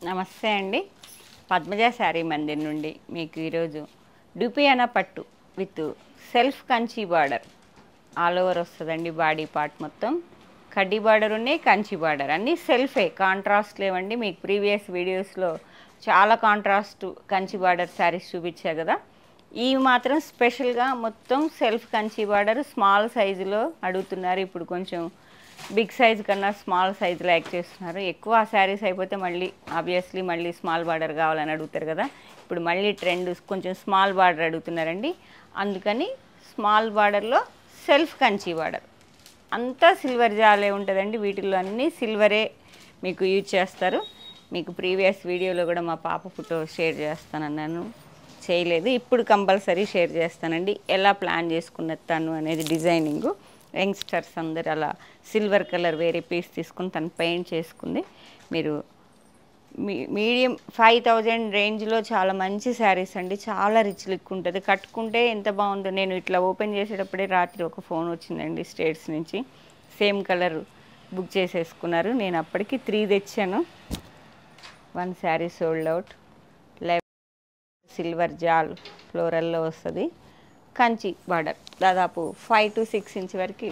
నమస్తే అండి పద్మజ శారీ మందిర్ నుండి మీకు ఈరోజు డుపియానా పట్టు with self Kanchi border all over వస్తుందండి బాడీ పార్ట్ మొత్తం కడ్డీ బార్డర్ ఉన్నాయి కంచి బార్డర్ అన్నీ సెల్ఫే కాంట్రాస్ట్ లేవండి మీకు ప్రీవియస్ వీడియోస్లో చాలా కాంట్రాస్ట్ కంచి బార్డర్ శారీస్ చూపించా కదా ఈ మాత్రం స్పెషల్గా మొత్తం సెల్ఫ్ కంచి బార్డర్ స్మాల్ సైజులో అడుగుతున్నారు ఇప్పుడు కొంచెం బిగ్ సైజ్ కన్నా స్మాల్ సైజ్ లైక్ చేస్తున్నారు ఎక్కువ ఆ శారీస్ అయిపోతే మళ్ళీ ఆబ్వియస్లీ మళ్ళీ స్మాల్ బార్డర్ కావాలని అడుగుతారు కదా ఇప్పుడు మళ్ళీ ట్రెండ్ కొంచెం స్మాల్ బార్డర్ అడుగుతున్నారండి అందుకని స్మాల్ బార్డర్లో సెల్ఫ్ కంచి బార్డర్ అంతా సిల్వర్ జాలే ఉంటుందండి వీటిల్లో అన్నీ సిల్వరే మీకు యూజ్ చేస్తారు మీకు ప్రీవియస్ వీడియోలో కూడా మా పాప ఫోటో షేర్ చేస్తానన్నాను చేయలేదు ఇప్పుడు కంపల్సరీ షేర్ చేస్తానండి ఎలా ప్లాన్ చేసుకున్నస్తాను అనేది డిజైనింగ్ యంగ్స్టర్స్ అందరు అలా సిల్వర్ కలర్ వేరే పీస్ తీసుకుని తను పెయింట్ చేసుకుంది మీరు మీ మీడియం ఫైవ్ థౌజండ్ రేంజ్లో చాలా మంచి శారీస్ అండి చాలా రిచ్ లుక్ ఉంటుంది కట్టుకుంటే ఎంత బాగుందో నేను ఇట్లా ఓపెన్ చేసేటప్పుడే రాత్రి ఒక ఫోన్ వచ్చిందండి స్టేట్స్ నుంచి సేమ్ కలర్ బుక్ చేసేసుకున్నారు నేను అప్పటికి త్రీ తెచ్చాను one sari sold out eleven silver జాల్ ఫ్లోరల్లో వస్తుంది కంచి బార్డర్ దాదాపు ఫైవ్ టు సిక్స్ ఇంచ్ వరకు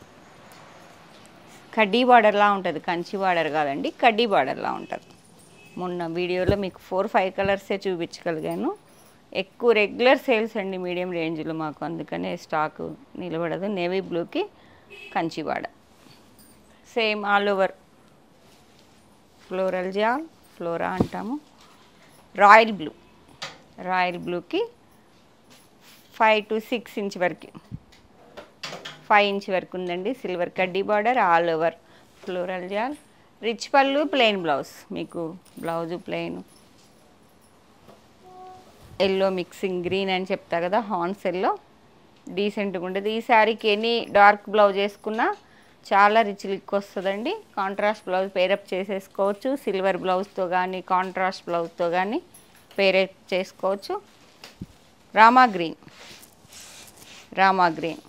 కడ్డీ బార్డర్లా ఉంటుంది కంచి బార్డర్ కాదండి కడ్డీ బార్డర్లా ఉంటుంది మొన్న వీడియోలో మీకు ఫోర్ ఫైవ్ కలర్సే చూపించగలిగాను ఎక్కువ రెగ్యులర్ సేల్స్ అండి మీడియం రేంజ్లో మాకు అందుకనే స్టాక్ నిలబడదు నేవీ బ్లూకి Kanchi border same all over floral జాల్ ఫ్లోరా అంటాము రాయల్ బ్లూ రాయల్ బ్లూకి ఫైవ్ టు సిక్స్ ఇంచ్ వరకు ఫైవ్ ఇంచ్ వరకు ఉందండి సిల్వర్ కడ్డీ బార్డర్ ఆల్ ఓవర్ ఫ్లోరల్ జాల్ రిచ్ పళ్ళు ప్లెయిన్ బ్లౌజ్ మీకు blouse plain yellow mixing green అని చెప్తా కదా హార్న్స్ ఎల్లో డీసెంట్గా ఉంటుంది ఈ శారీకి ఎనీ డార్క్ బ్లౌజ్ వేసుకున్నా చాలా రిచ్ లుక్ వస్తుందండి కాంట్రాస్ట్ బ్లౌజ్ పేరప్ చేసేసుకోవచ్చు సిల్వర్ బ్లౌజ్తో కానీ కాంట్రాస్ట్ బ్లౌజ్తో కానీ పేరప్ చేసుకోవచ్చు రామా గ్రీన్ రామా గ్రీన్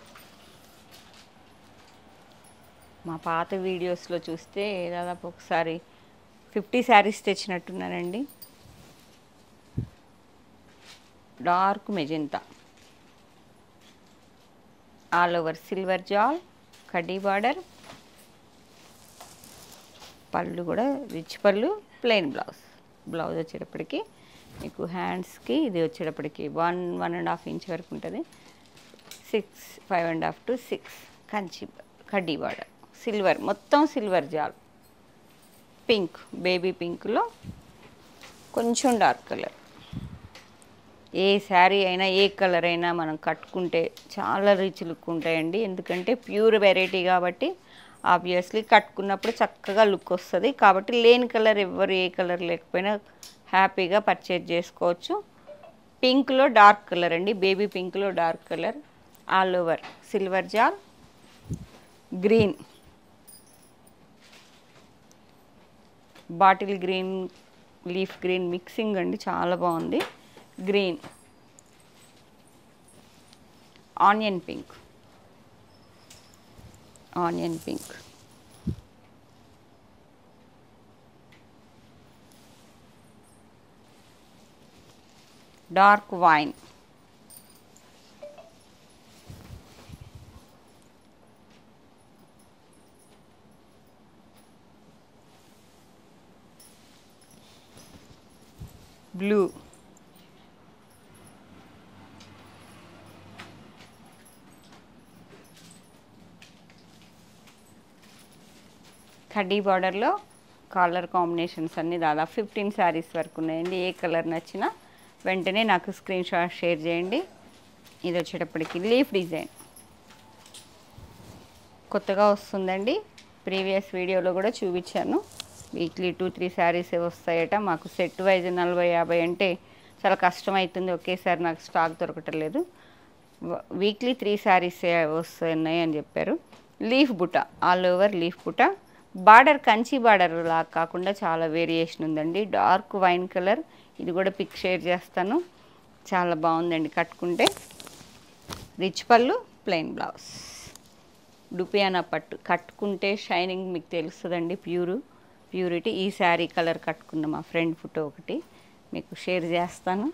మా పాత వీడియోస్లో చూస్తే దాదాపు ఒకసారి ఫిఫ్టీ శారీస్ తెచ్చినట్టున్నానండి dark magenta all over silver జాల్ కడ్డీ బార్డర్ పళ్ళు కూడా రిచ్ పళ్ళు ప్లెయిన్ బ్లౌజ్ బ్లౌజ్ వచ్చేటప్పటికి మీకు హ్యాండ్స్కి ఇది వచ్చేటప్పటికి one one and half inch వరకు ఉంటుంది six five and half to six Kanchi కడ్డీ బార్డర్ సిల్వర్ మొత్తం సిల్వర్ జాల్ పింక్ బేబీ పింక్లో కొంచెం డార్క్ కలర్ ఏ శారీ అయినా ఏ కలర్ అయినా మనం కట్టుకుంటే చాలా రిచ్ లుక్ ఉంటాయండి ఎందుకంటే ప్యూర్ వెరైటీ కాబట్టి ఆబ్వియస్లీ కట్టుకున్నప్పుడు చక్కగా లుక్ వస్తుంది కాబట్టి లేని కలర్ ఎవరు ఏ కలర్ లేకపోయినా హ్యాపీగా పర్చేజ్ చేసుకోవచ్చు పింక్లో డార్క్ కలర్ అండి బేబీ పింక్లో dark colour all over silver జాల్ green bottle green leaf green mixing అండి చాలా బాగుంది green onion pink onion pink dark wine blue కడ్డీ బార్డర్లో కలర్ కాంబినేషన్స్ అన్నీ దాదాపు ఫిఫ్టీన్ శారీస్ వరకు ఉన్నాయండి ఏ కలర్ నచ్చినా వెంటనే నాకు స్క్రీన్ షాట్ షేర్ చేయండి ఇది వచ్చేటప్పటికి లీఫ్ డిజైన్ కొత్తగా వస్తుందండి ప్రీవియస్ వీడియోలో కూడా చూపించాను వీక్లీ టూ త్రీ శారీస్ వస్తాయట మాకు సెట్ వైజ్ నలభై యాభై అంటే చాలా కష్టం అవుతుంది ఒకేసారి నాకు స్టాక్ దొరకటం లేదు వీక్లీ త్రీ శారీస్ వస్తున్నాయి అని చెప్పారు లీఫ్ బుట్ట ఆల్ ఓవర్ లీఫ్ బుట్ట బార్డర్ కంచి బార్డర్ లా కాకుండా చాలా వేరియేషన్ ఉందండి డార్క్ వైన్ కలర్ ఇది కూడా పిక్ షేర్ చేస్తాను చాలా బాగుందండి కట్టుకుంటే రిచ్ పళ్ళు ప్లెయిన్ బ్లౌజ్ డుపియానా పట్టు కట్టుకుంటే షైనింగ్ మీకు తెలుస్తుందండి ప్యూరు ప్యూరిటీ ఈ శారీ కలర్ కట్టుకున్న మా ఫ్రెండ్ ఫోటో ఒకటి మీకు షేర్ చేస్తాను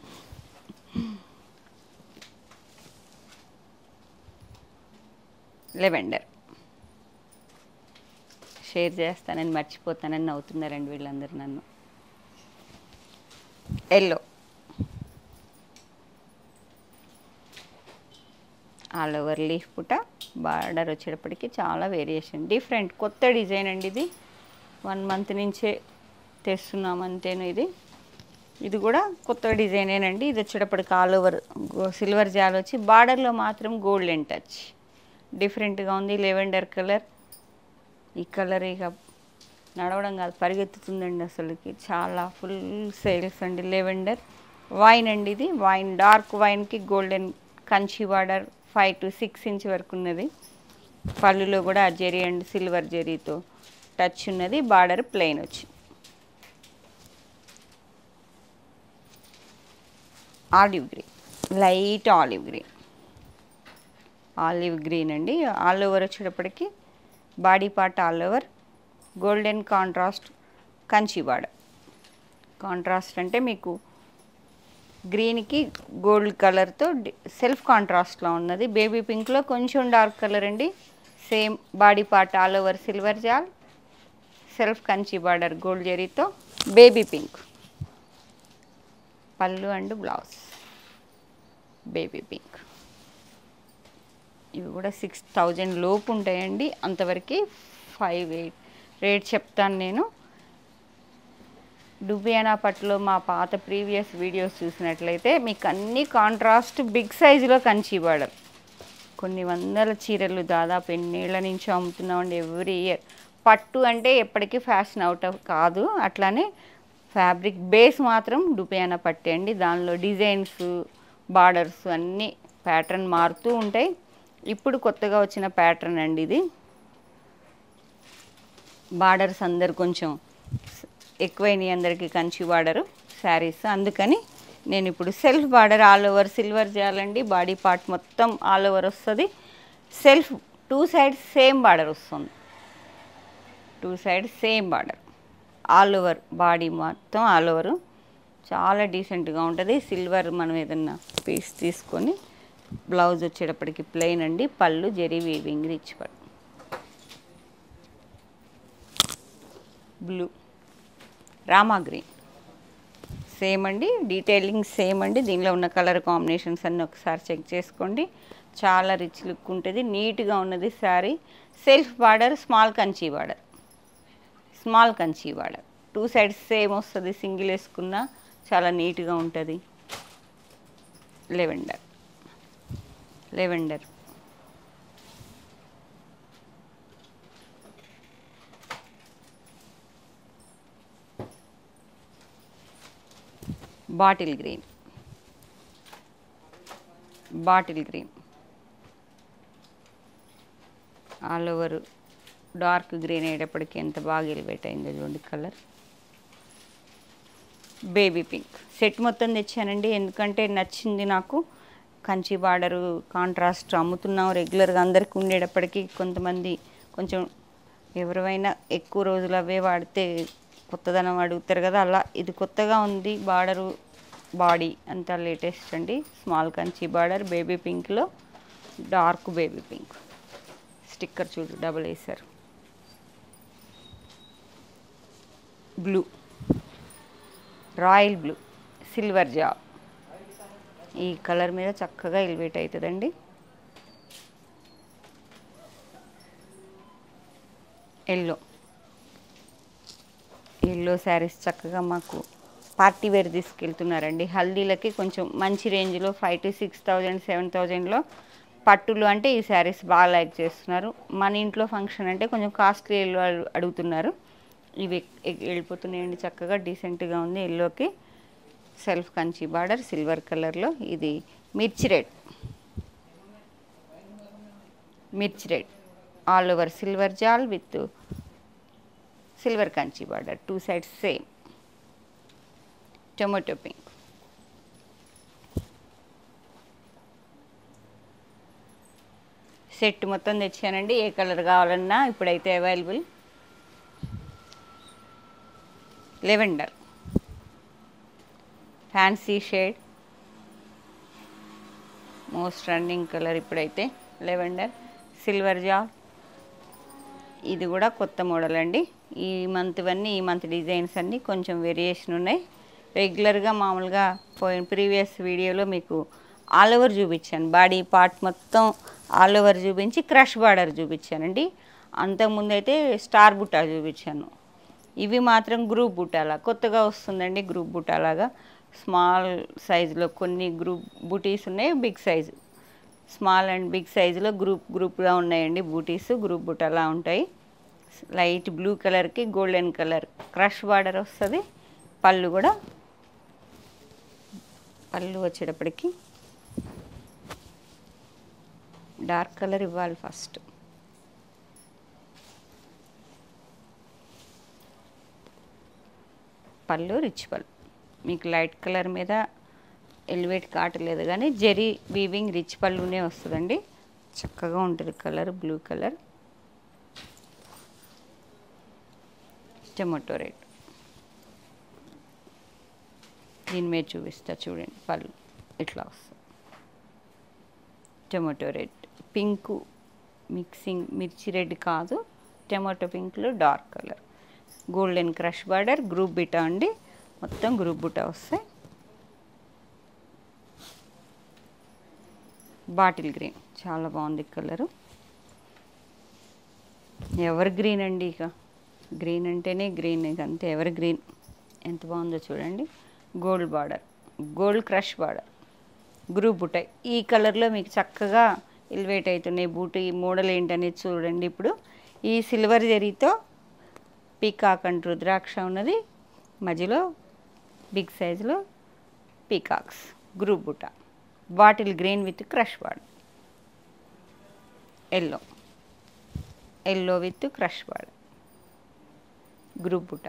లెవెండర్ షేర్ చేస్తానని మర్చిపోతానని నవ్వుతున్నారండి వీళ్ళందరూ నన్ను ఎల్లో ఆల్ ఓవర్ లీఫ్ పుట బార్డర్ వచ్చేటప్పటికి చాలా వేరియేషన్ డిఫరెంట్ కొత్త డిజైన్ అండి ఇది వన్ మంత్ నుంచే తెస్తున్నాం అంతేను ఇది ఇది కూడా కొత్త డిజైనేనండి ఇది వచ్చేటప్పటికి ఆల్ ఓవర్ సిల్వర్ జాల్ వచ్చి బార్డర్లో మాత్రం గోల్డెన్ టచ్ డిఫరెంట్గా ఉంది లెవెండర్ కలర్ ఈ కలర్ ఇక నడవడం కాదు పరిగెత్తుతుందండి అసలుకి చాలా ఫుల్ సేల్స్ అండి లెవెండర్ వైన్ అండి ఇది వైన్ డార్క్ వైన్కి golden Kanchi border five to six inch వరకు ఉన్నది పళ్ళులో కూడా ఆ జెరీ అండ్ సిల్వర్ జెరీతో టచ్ ఉన్నది బార్డర్ ప్లెయిన్ వచ్చి olive green light olive green olive green అండి ఆల్ ఓవర్ వచ్చేటప్పటికి body part all over golden contrast Kanchi border contrast అంటే మీకు గ్రీన్కి గోల్డ్ కలర్తో సెల్ఫ్ కాంట్రాస్ట్లో ఉన్నది బేబీ పింక్లో కొంచెం డార్క్ కలర్ అండి same body part all over silver జాల్ సెల్ఫ్ కంచి బార్డర్ గోల్డ్ జరీతో బేబీ పింక్ పళ్ళు అండ్ బ్లౌజ్ బేబీ పింక్ ఇవి కూడా సిక్స్ థౌజండ్ లోపు ఉంటాయండి అంతవరకు ఫైవ్ ఎయిట్ రేట్ చెప్తాను నేను డుబియానా పట్టులో మా పాత ప్రీవియస్ వీడియోస్ చూసినట్లయితే మీకు అన్ని కాంట్రాస్ట్ బిగ్ సైజులో కంచి బార్డర్ కొన్ని వందల చీరలు దాదాపు ఎన్నేళ్ల నుంచి అమ్ముతున్నామండి ఎవ్రీ ఇయర్ పట్టు అంటే ఎప్పటికీ ఫ్యాషన్ అవుట్ ఆఫ్ కాదు అట్లానే ఫ్యాబ్రిక్ బేస్ మాత్రం డుపియానా పట్టే అండి దానిలో డిజైన్స్ బార్డర్స్ అన్నీ ప్యాటర్న్ మారుతూ ఉంటాయి ఇప్పుడు కొత్తగా వచ్చిన ప్యాటర్న్ అండి ఇది బార్డర్స్ అందరు కొంచెం ఎక్కువైనాయి అందరికీ కంచి బార్డరు శారీస్ అందుకని నేను ఇప్పుడు self border all over silver చేయాలండి బాడీ పార్ట్ మొత్తం ఆల్ ఓవర్ వస్తుంది self two sides same border వస్తుంది two sides same border all over body మొత్తం ఆల్ ఓవర్ చాలా డీసెంట్గా ఉంటుంది సిల్వర్ మనం ఏదన్నా పీస్ తీసుకొని బ్లౌజ్ వచ్చేటప్పటికి ప్లెయిన్ అండి పళ్ళు జెరీ వీవింగ్ రిచ్ పళ్ళు బ్లూ రామా గ్రీన్ సేమ్ అండి డీటెయిలింగ్ సేమ్ అండి దీనిలో ఉన్న కలర్ కాంబినేషన్స్ అన్నీ ఒకసారి చెక్ చేసుకోండి చాలా రిచ్ లుక్ ఉంటుంది నీట్గా ఉన్నది sari self border small Kanchi border small Kanchi border two sides same వస్తుంది సింగిల్ వేసుకున్న చాలా నీట్గా ఉంటుంది lavender lavender bottle green bottle green all over dark green అయ్యేటప్పటికి ఎంత బాగా ఎలివేట్ అయిందో చూడండి కలర్ బేబీ పింక్ సెట్ మొత్తం తెచ్చానండి ఎందుకంటే నచ్చింది నాకు కంచి బార్డరు కాంట్రాస్ట్ అమ్ముతున్నాం రెగ్యులర్గా అందరికి ఉండేటప్పటికి కొంతమంది కొంచెం ఎవరైనా ఎక్కువ రోజులు అవే వాడితే కొత్తదనం అడుగుతారు కదా అలా ఇది కొత్తగా ఉంది బార్డరు బాడీ అంతా లేటెస్ట్ అండి స్మాల్ కంచి బార్డర్ బేబీ పింక్లో డార్క్ బేబీ పింక్ స్టిక్కర్ చూడు డబుల్ వేసారు బ్లూ రాయల్ బ్లూ సిల్వర్ జాబ్ ఈ కలర్ మీద చక్కగా ఎలివేట్ అవుతుందండి ఎల్లో ఎల్లో శారీస్ చక్కగా మాకు పార్టీ వేర్ తీసుకెళ్తున్నారండి హల్దీలకి కొంచెం మంచి రేంజ్లో five to six thousand seven థౌజండ్లో పట్టులు అంటే ఈ శారీస్ బాగా లైక్ చేస్తున్నారు మన ఇంట్లో ఫంక్షన్ అంటే కొంచెం కాస్ట్లీ ఎల్లో అడుగుతున్నారు ఇవి ఎ- వెళ్ళిపోతున్నాయండి చక్కగా డీసెంట్గా ఉంది ఎల్లోకి సెల్ఫ్ కంచి బార్డర్ సిల్వర్ కలర్లో ఇది మిర్చి రెడ్ మిర్చి రెడ్ ఆల్ ఓవర్ సిల్వర్ జాల్ with silver Kanchi border two sides same tomato pink set మొత్తం తెచ్చానండి ఏ కలర్ కావాలన్నా ఇప్పుడైతే available lavender fancy shade most running colour ఇప్పుడైతే లెవెండర్ సిల్వర్ జా ఇది కూడా కొత్త మోడల్ అండి ఈ మంత్ ఇవన్నీ ఈ మంత్ డిజైన్స్ అన్నీ కొంచెం వేరియేషన్ ఉన్నాయి రెగ్యులర్గా మామూలుగా పోయిన ప్రీవియస్ వీడియోలో మీకు ఆల్ ఓవర్ చూపించాను బాడీ పార్ట్ మొత్తం ఆల్ ఓవర్ చూపించి క్రష్ బార్డర్ చూపించానండి అంతకుముందు అయితే స్టార్ బుట్టా చూపించాను ఇవి మాత్రం గ్రూప్ బుట్టాలా కొత్తగా వస్తుందండి గ్రూప్ బుట్టాలాగా స్మాల్ సైజులో కొన్ని గ్రూప్ బుటీస్ ఉన్నాయి big size small and big సైజులో గ్రూప్ గ్రూప్గా ఉన్నాయండి బూటీస్ గ్రూప్ బుట్టలా ఉంటాయి లైట్ బ్లూ కలర్కి గోల్డెన్ కలర్ క్రష్ బార్డర్ వస్తుంది పళ్ళు కూడా పళ్ళు వచ్చేటప్పటికి డార్క్ కలర్ ఇవ్వాలి ఫస్ట్ పళ్ళు రిచ్ పళ్ళు మీకు లైట్ కలర్ మీద ఎలివేట్ కాటలేదు కానీ జెరీ వీవింగ్ రిచ్ పళ్ళునే వస్తుందండి చక్కగా ఉంటుంది colour blue colour tomato red దీని మీద చూపిస్తా చూడండి పళ్ళు ఇట్లా వస్తుంది టొమాటో రెడ్ పింకు మిక్సింగ్ మిర్చి రెడ్ కాదు tomato పింక్లో dark colour golden crush border group బిటా అండి మొత్తం గ్రూప్ బుటా వస్తాయి బాటిల్ గ్రీన్ చాలా బాగుంది కలరు ఎవర్ గ్రీన్ అండి ఇక గ్రీన్ అంటేనే గ్రీన్ ఇక అంతే ఎవర్ గ్రీన్ ఎంత బాగుందో చూడండి gold border gold crush border group బుట్ట ఈ కలర్లో మీకు చక్కగా ఎలివేట్ అవుతున్నాయి బూట్ ఈ మోడల్ ఏంటనేది చూడండి ఇప్పుడు ఈ సిల్వర్ జరీతో పీకాక్ అండ్ రుద్రాక్ష ఉన్నది మధ్యలో బిగ్ సైజులో పీకాక్స్ గ్రూప్ బుట్ట bottle green with crush border yellow yellow with crush border group బుట్ట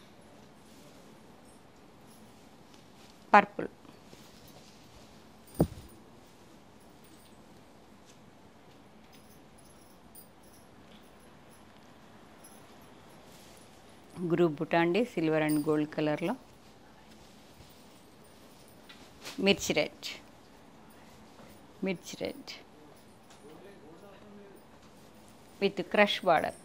పర్పుల్ గ్రూప్ బుట్ట అండి సిల్వర్ అండ్ గోల్డ్ కలర్లో మిర్చి రెడ్ మిర్చి రెడ్ విత్ క్రష్ బార్డర్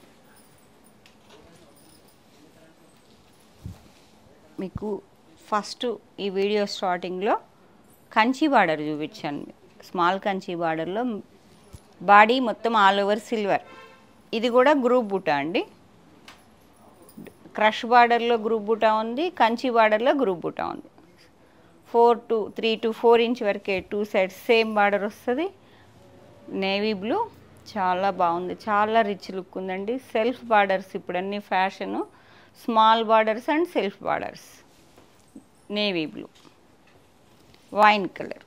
మీకు ఫస్ట్ ఈ వీడియో స్టార్టింగ్లో కంచి బార్డర్ చూపించాను స్మాల్ కంచి బార్డర్లో బాడీ మొత్తం ఆల్ ఓవర్ సిల్వర్ ఇది కూడా గ్రూప్ బుటా అండి క్రష్ బార్డర్లో గ్రూప్ బుటా ఉంది కంచి బార్డర్లో గ్రూప్ బుటా ఉంది four to three to four inch వరకే టూ సైడ్స్ సేమ్ బార్డర్ వస్తుంది నేవీ బ్లూ చాలా బాగుంది చాలా రిచ్ లుక్ ఉందండి సెల్ఫ్ బార్డర్స్ ఇప్పుడు అన్ని fashion small borders and self borders navy blue wine colour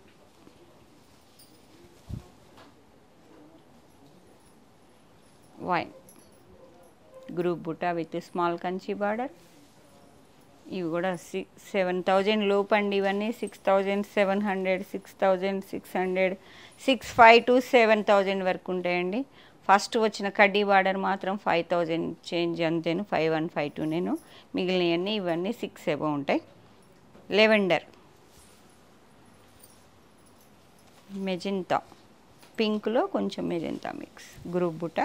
wine group బుటా విత్ స్మాల్ కంచి బార్డర్ ఇవి కూడా సిక్స్ సెవెన్ థౌజండ్ లోపు అండి ఇవన్నీ six thousand seven hundred six thousand six hundred six five to seven thousand వరకు ఉంటాయండి first వచ్చిన కడ్డీ బార్డర్ మాత్రం ఫైవ్ థౌజండ్ చేంజ్ అంతేను ఫైవ్ వన్ ఫైవ్ టూ నేను మిగిలినవన్నీ ఇవన్నీ సిక్స్ ఎబో ఉంటాయి లెవెండర్ మెజెంతా పింక్లో కొంచెం మెజెంతా మిక్స్ గ్రూప్ బుట్ట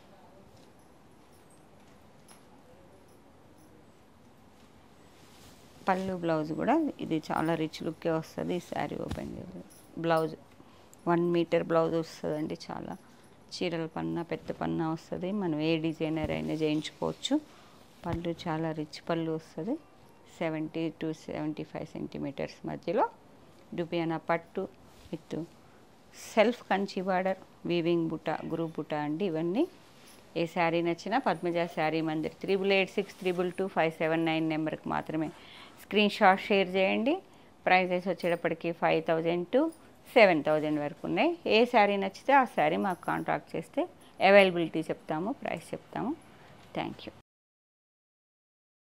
పళ్ళు బ్లౌజ్ కూడా ఇది చాలా రిచ్ లుక్కే వస్తుంది ఈ శారీ ఓపెన్ చేసి బ్లౌజ్ వన్ మీటర్ బ్లౌజ్ వస్తుందండి చాలా చీరల పన్న పెద్ద పన్న వస్తుంది మనం ఏ డిజైనర్ అయినా చేయించుకోవచ్చు పళ్ళు చాలా రిచ్ పళ్ళు వస్తుంది seventy to seventy five centimetres మధ్యలో డుపియానా పట్టు with self Kanchi border weaving బుట్ట గ్రూప్ బుట్ట అండి ఇవన్నీ ఏ శారీ నచ్చినా Padmaja sari Mandir triple eight six triple two five seven nine నెంబర్కి మాత్రమే స్క్రీన్ షాట్ షేర్ చేయండి ప్రైజెస్ వచ్చేటప్పటికి five thousand to seven thousand వరకు ఉన్నాయి ఏ శారీ నచ్చితే ఆ శారీ మాకు కాంటాక్ట్ చేస్తే అవైలబిలిటీ చెప్తాము ప్రైస్ చెప్తాము థ్యాంక్ యూ